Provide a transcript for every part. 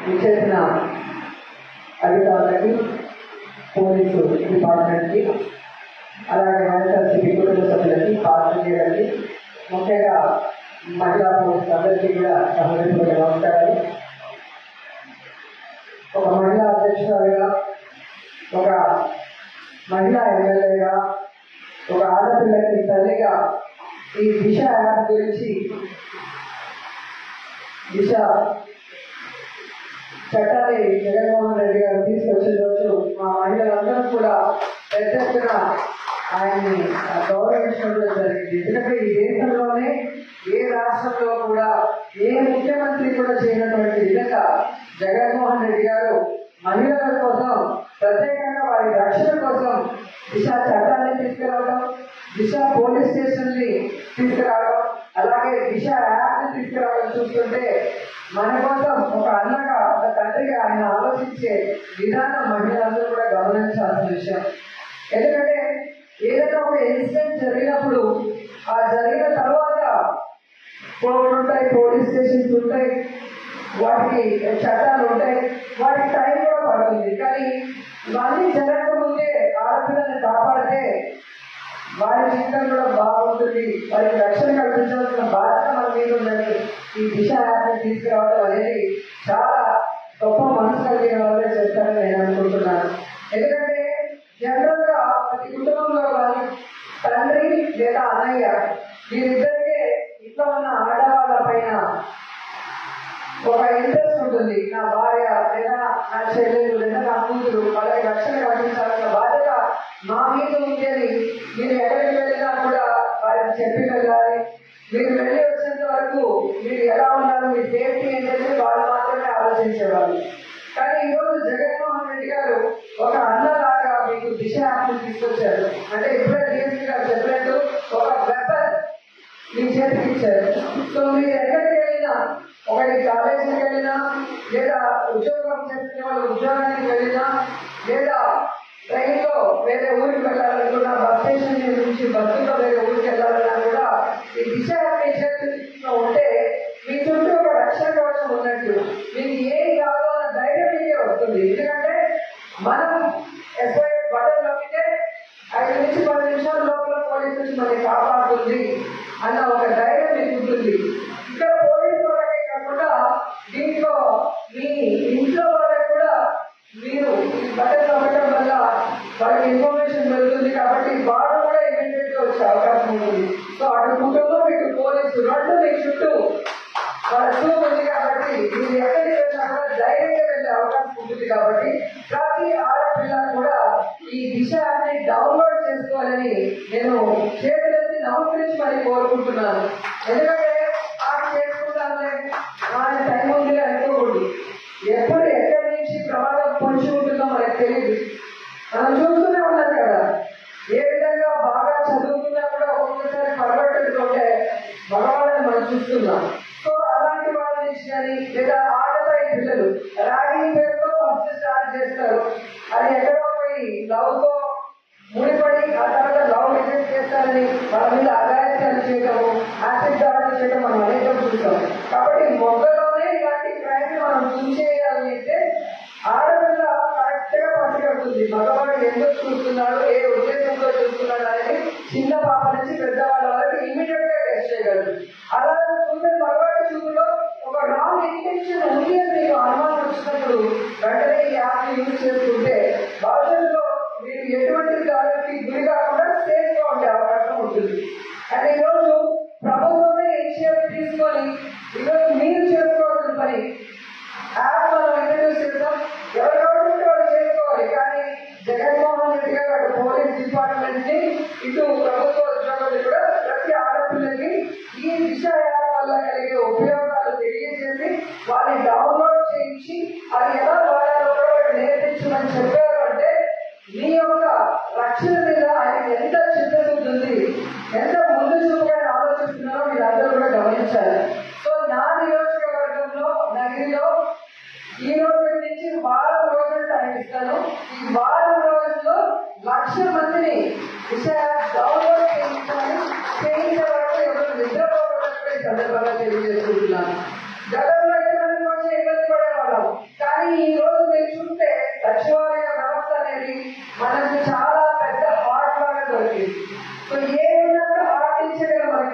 విచ్చేసిన అధికారులకి పోలీసు డిపార్ట్మెంట్కి అలాగే వైఎస్ఆర్సీపీ కుటుంబ సభ్యులకి పాత్రికేయులకి ముఖ్యంగా మహిళా పోలీసు అందరికీ కూడా సహోదరులకు నమస్కారాలు ఒక మహిళా అధ్యక్షురాలుగా ఒక మహిళా ఎమ్మెల్యేగా ఒక ఆడపిల్లకి తల్లిగా ఈ దిశ యాప్ గురించి దిశ చట్టాన్ని జగన్మోహన్ రెడ్డి గారు తీసుకొచ్చిన రోజు మా మహిళలందరూ కూడా పెద్ద ఎత్తున ఆయన్ని గౌరవించడం జరిగింది ఎందుకంటే ఈ దేశంలోనే ఏ రాష్ట్రంలో కూడా ఏ ముఖ్యమంత్రి కూడా చేయనటువంటి విధంగా జగన్మోహన్ రెడ్డి గారు మహిళల కోసం ప్రత్యేకంగా వారి రక్షణ కోసం దిశ చట్టాన్ని తీసుకురావడం దిశ పోలీస్ స్టేషన్ ని తీసుకురావడం అలాగే దిశ యాప్ ని తీసుకురావడం చూస్తుంటే మన కోసం ఒక అన్నగా ఒక తండ్రిగా ఆయన ఆలోచించే విధానం మహిళలందరూ కూడా గమనించాల్సిన విషయం ఎందుకంటే ఏదైనా ఒక ఇన్సిడెంట్ జరిగినప్పుడు ఆ జరిగిన తర్వాత కోర్టులు ఉంటాయి పోలీస్ స్టేషన్స్ ఉంటాయి వాటికి చట్టాలు ఉంటాయి వాటికి టైం కూడా పడుతుంది కానీ ఇవన్నీ జరగకముందే ఆడపిల్లని కాపాడితే వారి జీవితం కూడా బాగుంటుంది వారికి రక్షణ కల్పించాల్సిన బాధ్యత మన మీద ఉందని ఈ దిశ యాప్ని తీసుకురావడం అనేది చాలా గొప్ప మనసు కలిగిన వాళ్ళే చేస్తారని నేను అనుకుంటున్నాను ఎందుకంటే జనరల్ గా ప్రతి కుటుంబంలో కానీ తండ్రి లేదా అన్నయ్య వీరిద్దరికే ఇంట్లో ఉన్న ఆడవాళ్ళ పైన ఒక ఇంట్రెస్ట్ ఉంటుంది నా భార్య లేదా నా చెల్లెలు లేదా నా కూతురు వాళ్ళకి రక్షణ కల్పించాల్సిన బాధ్యత మా మీద ఉండేది మీరు ఎక్కడికి వెళ్ళినా కూడా వారికి చెప్పి వెళ్ళాలి మీరు వెళ్ళి వచ్చేంత వరకు మీరు ఎలా ఉన్నారు మీ సేఫ్టీ ఏంటంటే వాళ్ళు మాత్రమే ఆలోచించేవాళ్ళు కానీ ఈరోజు జగన్మోహన్ రెడ్డి గారు ఒక అన్నలాగా మీకు దిశ యాప్ని తీసుకొచ్చారు అంటే ఇప్పుడే డిఎస్పీ గారు చెప్పినట్టు ఒక వెపన్ మీ చేతికి ఇచ్చారు సో మీరు ఎక్కడికి వెళ్ళినా ఒకటి కాలేజీకి వెళ్ళినా లేదా ఉద్యోగం చేస్తున్న వాళ్ళు ఉద్యోగానికి వెళ్ళినా లేదా ట్రైన్ లో వేరే ఊరికి వెళ్ళాలనుకున్నా బస్ స్టేషన్ నుంచి బస్సులో వేరే ఊరికి వెళ్ళాలన్నా కూడా ఈ దిశ మీ చేతిలో ఉంటే మీ చుట్టూ ఒక రక్షణ కవచం ఉన్నట్టు మీకు ఏం కాదు అన్న ధైర్యం మీకే వస్తుంది ఎందుకంటే మనం ఎస్ఐ బటన్ నొక్కితే ఐదు నుంచి పది నిమిషాల లోపల పోలీసు వచ్చి మనకి కాపాడుతుంది అన్న ఒక ధైర్యం మీకు ఉంటుంది ఇక్కడ పోలీసు వాళ్ళకే కాకుండా దీంట్లో మీ ఇంట్లో వాళ్ళకి కూడా మీరు ఈ బటన్ నొక్కడం వల్ల వాళ్ళకి ఇన్ఫర్మేషన్ వెళ్తుంది కాబట్టి వాళ్ళు కూడా ఇమీడియట్ గా వచ్చే అవకాశం ఉంటుంది సో అటు కుటుంబం ఇటు పోలీసు రెండు మీ చుట్టూ వాళ్ళ చూపు ఉంది కాబట్టి మీరు ఎక్కడికి వెళ్ళినా కూడా ధైర్యంగా వెళ్ళే అవకాశం ఉంటుంది కాబట్టి ప్రతి ఆడపిల్ల కూడా ఈ దిశ యాప్ని డౌన్లోడ్ చేసుకోవాలని నేను చేతులెత్తి నమస్కరించి మరి కోరుకుంటున్నాను ఎందుకంటే ఆమె చేసుకుంటానులే ఆయన టైం ఉంది అనుకోకూడదు ఎప్పుడు ఎక్కడి నుంచి ప్రమాదం పొంచి ఉంటుందో మనకు తెలియదు మనం చూస్తూనే ఉన్నాం కదా ఏ విధంగా బాగా చదువుకున్నా కూడా ఒక్కొక్కసారి పరగొట్టుకుంటే మగవాళ్ళని మనం చూస్తున్నాం సో అలాంటి వాళ్ళ నుంచి కానీ లేదా ఆడతాయి పిల్లలు రాగి పేరుతో ఫస్ట్ స్టార్ట్ చేస్తారు అది ఎక్కడో పోయి లవ్తో ముడిపడి ఆ తర్వాత లవ్ రిజెక్ట్ చేస్తారని వాళ్ళ మీద అగాయత్యాలు చేయటము యాసిడ్ దాడులు చేయడం మనం అనేకం చూస్తాం కాబట్టి మొగ్గలోనే ఇలాంటి క్రైమ్ మనం చూసేయాలి అంటే ఆడపిల్ల కరెక్ట్ గా పసిగడుతుంది మగవాడు ఎందుకు చూస్తున్నాడు ఏ ఉద్దేశంతో చూస్తున్నాడు అనేది చిన్న పాప నుంచి పెద్దవాళ్ళ వరకు ఇమీడియట్ గా టెస్ట్ చేయగలరు అలా చూసే మగవాడి చూపులో ఒక రాంగ్ ఇంటెన్షన్ ఉంది అని మీకు అనుమానం వచ్చినప్పుడు వెంటనే ఈ యాప్ యూజ్ చేసుకుంటే భవిష్యత్తులో మీరు ఎటువంటి దాడికి గురి కాకుండా సేఫ్ గా ఉండే అవకాశం ఉంటుంది అండ్ ఈరోజు ప్రభుత్వమే ఇనిషియేటివ్ తీసుకొని ఈరోజు మీరు చేసుకోవాల్సిన పని యాప్ మనం ఇంట్రడ్యూస్ చేస్తాం ఎవరు కావాలంటే వాళ్ళు చేసుకోవాలి కానీ జగన్మోహన్ రెడ్డి గారు అటు పోలీస్ డిపార్ట్మెంట్ ని ఇటు ప్రభుత్వ ఉద్యోగులు కూడా ప్రతి ఆడపిల్లకి ఈ దిశ యాప్ వల్ల కలిగే ఉపయోగాలు తెలియజేసి వారిని డౌన్లోడ్ చేయించి అది ఎలా వాడాలో కూడా వాళ్ళకి నేర్పించమని చెప్పారు అంటే మీ యొక్క రక్షణ మీద ఆయన ఎంత చిత్తశుద్ధి ఉంది ఎంత ముందు చూపుగా ఆలోచిస్తున్నారో మీరు అందరూ కూడా గమనించాలి సో నా నియోజకవర్గంలో నగిరిలో ఈ రోజు నుంచి వారం రోజులు టైం ఇస్తాను ఈ వారం రోజుల్లో లక్ష మందిని విషయ డౌన్లోడ్ చేయించాలని చేయించే వరకు ఎవరు నిద్రపోకుండా ఈ సందర్భంగా తెలియజేసుకుంటున్నాను గతంలో అయితే మనం కొంచెం ఇబ్బంది పడేవాళ్ళం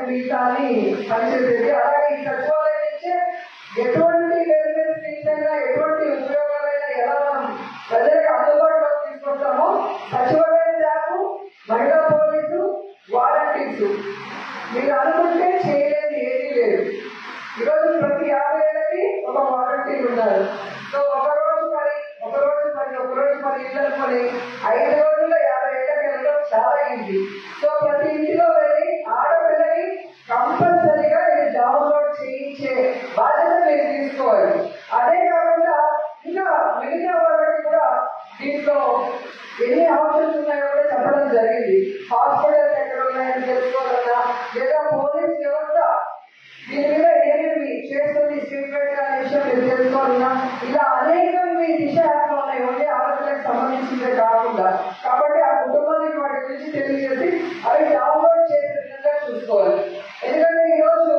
మిగతా అని పనిచేసేది అలాగే ఈ సచివాలయం నుంచే ఎటువంటి వెల్ఫేర్ స్కీమ్స్ అయినా ఎటువంటి ఉపయోగాలైనా ఎలా మనం ప్రజలకు అందుబాటులో తీసుకొస్తామో సచివాలయ స్టాఫ్ మహిళా పోలీసు వాలంటీర్స్ మీరు అనుకుంటే చేయలేని ఏదీ లేదు ఈరోజు ప్రతి యాభై ఏళ్ళకి ఒక వాలంటీర్ ఉన్నారు సో ఒక రోజు పని ఒక రోజు పని ఒక రోజు పని ఇళ్ళ పని ఐదు రోజుల్లో యాభై ఏళ్ళకి వెళ్ళడం చాలా ఈజీ సో ప్రతి ఇంటిలో వెళ్ళి ఆడపిల్లకి కంపల్సరీగా ఇది డౌన్లోడ్ చేయించే బాధ్యత మీరు తీసుకోవాలి అదే కాకుండా ఇంకా మిగతా వాళ్ళకి కూడా దీంట్లో ఎన్ని ఆప్షన్స్ ఉన్నాయో కూడా చెప్పడం జరిగింది హాస్పిటల్స్ ఎక్కడ ఉన్నాయని తెలుసుకోవాలన్నా లేదా పోలీస్ వ్యవస్థ దీని మీద ఏమేమి చేస్తుంది స్టేట్మెంట్ అనే విషయం మీరు తెలుసుకోవాలన్నా ఇలా అనేకం మీ దిశ యాప్లో ఉన్నాయి ఓన్లీ ఆడపిల్లకి సంబంధించిందే కాకుండా కాబట్టి ఆ కుటుంబానికి వాటి గురించి తెలియజేసి అవి డౌన్లోడ్ చేసే విధంగా చూసుకోవాలి ఎందుకంటే ఈరోజు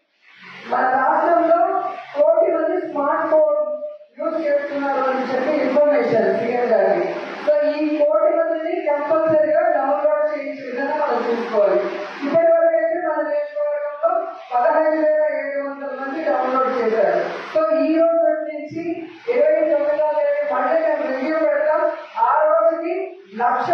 మన రాష్ట్రంలో కోటి మంది స్మార్ట్ ఫోన్ యూజ్ చేస్తున్నారు అని చెప్పి ఇన్ఫర్మేషన్ సీఎం గారికి సో ఈ కోటి మందిని కంపల్సరీగా డౌన్లోడ్ చేయించే విధంగా మనం చూసుకోవాలి ఇప్పటి వరకు అయితే మన నియోజకవర్గంలో పదహైదు వేల ఏడు వందల మంది డౌన్లోడ్ చేశారు సో ఈ రోజు నుంచి ఇరవై తొమ్మిదో తేదీ మళ్ళీ మేము రివ్యూ పెడతాం ఆ రోజుకి లక్ష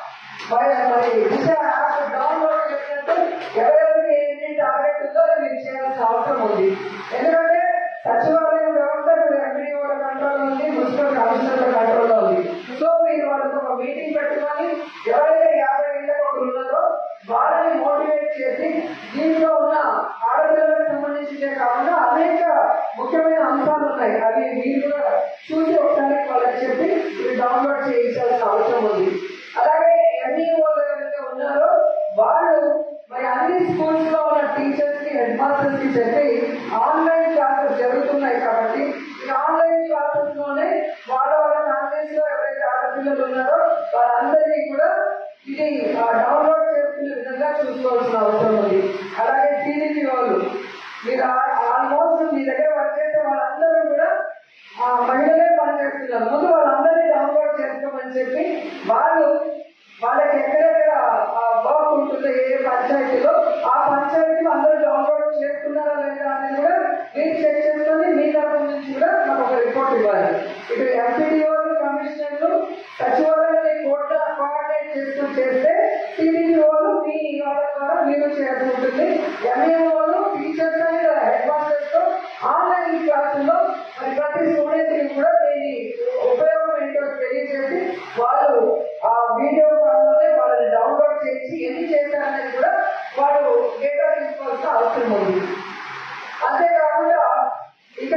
మరి మరి దిశ యాప్ డౌన్లోడ్ చేసినట్టు ఎవరెవరికి ఏంటి టార్గెట్ ఉందో అది మీరు చేయాల్సిన అవసరం ఉంది ఎందుకంటే సచివాలయం వ్యవస్థ ఇప్పుడు ఎంపీఓల కంట్రోల్ ఉంది మున్సిపల్ కమిషనర్ల కంట్రోల్లో ఉంది సో మీరు వాళ్ళతో ఒక మీటింగ్ పెట్టుకొని ఎవరైతే యాభై ఏళ్ళకి ఒకరు ఉన్నారో వాళ్ళని మోటివేట్ చేసి దీంట్లో ఉన్న ఆడపిల్లలకు సంబంధించిందే కాకుండా అనేక ముఖ్యమైన అంశాలు ఉన్నాయి అవి మీరు కూడా చూసి ఒకసారి వాళ్ళకి చెప్పి ఇవి డౌన్లోడ్ చేయించాల్సిన అవసరం ఉంది అలాగే ఎంఈఓలు ఎవరైతే ఉన్నారో వాళ్ళు మరి అన్ని స్కూల్స్ లో ఉన్న టీచర్స్ కి హెడ్ మాస్టర్స్ కి చెప్పి ఆన్లైన్ క్లాసెస్ జరుగుతున్నాయి కాబట్టి ఈ ఆన్లైన్ క్లాసెస్ లోనే వాళ్ళ వాళ్ళ ఫ్యామిలీస్ లో ఎవరైతే ఆడపిల్లలు ఉన్నారో వాళ్ళందరినీ కూడా ఇది డౌన్లోడ్ చేసుకునే విధంగా చూసుకోవాల్సిన అవసరం ఉంది అలాగే సీడీపీ వాళ్ళు మీరు ఆల్మోస్ట్ మీ దగ్గర వర్క్ చేసే వాళ్ళందరూ కూడా ఆ మహిళలే పనిచేస్తున్నారు ముందు వాళ్ళందరినీ డౌన్లోడ్ చేసుకోమని చెప్పి వాళ్ళు వాళ్ళకి ఎక్కడెక్కడ వర్క్ ఉంటుందో ఏ పంచాయతీలో ఆ పంచాయతీలో అందరూ డౌన్లోడ్ చేసుకున్నారా లేదా అనేది కూడా మీరు చెక్ చేసుకొని మీ తరఫు నుంచి కూడా మాకు ఒక రిపోర్ట్ ఇవ్వాలి ఇటు ఎంపీడీఓలు కమిషనర్లు సచివాలయాన్ని కోట కోఆర్డినేట్ చేసుకుని చేస్తే సిడిఓలు మీ వాళ్ళ ద్వారా మీరు చేయాల్సి ఉంటుంది ఎంఏఓలు టీచర్స్ అండ్ హెడ్ మాస్టర్స్ తో ఆన్లైన్ క్లాసుల్లో మరి ప్రతి స్టూడెంట్ కి కూడా దీని ఉపయోగం ఏంటో తెలియజేసి వాళ్ళు ఆ వీడియో కాల్లోనే వాళ్ళని డౌన్లోడ్ చేసి ఎన్ని చేశారనేది కూడా వాళ్ళు డేటా తీసుకోవాల్సిన అవసరం ఉంది అంతేకాకుండా ఇక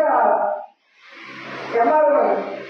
ఎంఆర్ఓ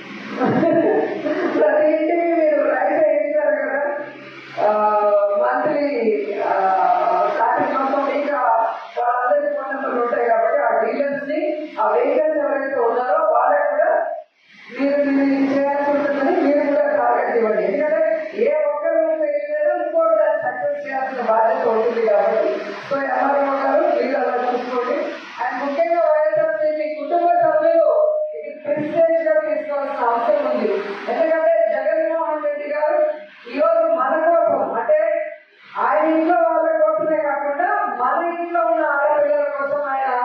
ప్రతి ఇంటికి మీరు రైస్ వేస్తారు కదా మంత్లీ స్టార్టింగ్ మొత్తం ఇంకా వాళ్ళందరికీ ఫోన్ నెంబర్లు ఉంటాయి కాబట్టి ఆ డీలర్స్ ని ఆ వెహికల్స్ ఎవరైతే ఉన్నారో వాళ్ళకి కూడా మీరు మీరు చేయాల్సి ఉంటుందని మీరు కూడా టార్గెట్ ఇవ్వండి ఎందుకంటే ఏ ఒక్కరు తెలియలేదో ఇంకోటి దాన్ని సక్సెస్ చేయాల్సిన బాధ్యత ఉంటుంది కాబట్టి సో ఎంఆర్ఓ గారు మీరు అలా చూసుకోండి అండ్ ముఖ్యంగా వైఎస్ఆర్సీపీ కుటుంబ సభ్యులు ఇది ప్రిస్టేజ్ గా తీసుకోవాల్సిన అవసరం ఉంది ఎందుకంటే జగన్మోహన్ రెడ్డి గారు ఈ రోజు మన కోసం అంటే ఆయన ఇంట్లో వాళ్ళ కోసమే కాకుండా మన ఇంట్లో ఉన్న ఆడపిల్లల కోసం ఆయన